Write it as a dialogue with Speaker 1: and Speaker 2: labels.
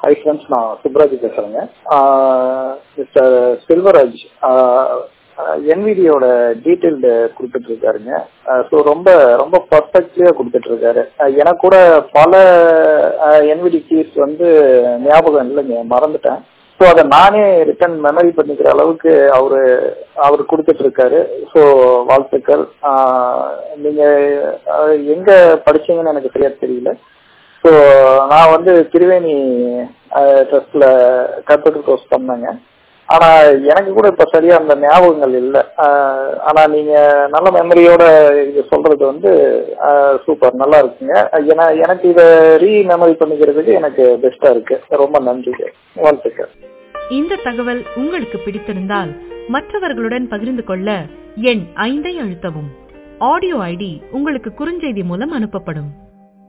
Speaker 1: hi friends நான் சுப்ராஜ் பேசுறேங்க mister Selvaraj என்விடியோட detailed கொடுத்துட்டு இருக்காருங்க ஸோ ரொம்ப ரொம்ப பர்ஃபெக்ட்லியாக கொடுத்துட்டு இருக்காரு அஹ் எனக்கு கூட பல என்விடி கீஸ் வந்து ஞாபகம் இல்லைங்க மறந்துட்டேன் ஸோ அதை நானே ரிட்டர்ன் மெமரி பண்ணிக்கிற அளவுக்கு அவரு அவர் கொடுத்துட்டு இருக்காரு ஸோ வாழ்த்துக்கள் ஆஹ் நீங்க அஹ் எங்க படிச்சீங்கன்னு எனக்கு சரியா தெரியல ஸோ நான் வந்து திருவேணி ட்ரஸ்ட்ல கம்ப்யூட்டர் கோர்ஸ் பண்ணேங்க ஆனா எனக்கு கூட இப்ப சரியா அந்த ஞாபகங்கள் இல்லை ஆனா நீங்க நல்ல மெமரியோட இது சொல்றது வந்து சூப்பர் நல்லா இருக்குங்க ஏன்னா எனக்கு இதை ரீ மெமரி பண்ணிக்கிறதுக்கு எனக்கு பெஸ்டா இருக்கு ரொம்ப நன்றிங்க வாழ்த்துக்கள்
Speaker 2: இந்த தகவல் உங்களுக்கு பிடித்திருந்தால் மற்றவர்களுடன் பகிர்ந்து கொள்ள எண் ஐந்தை அழுத்தவும் ஆடியோ ஐடி உங்களுக்கு குறுஞ்செய்தி மூலம் அனுப்பப்படும்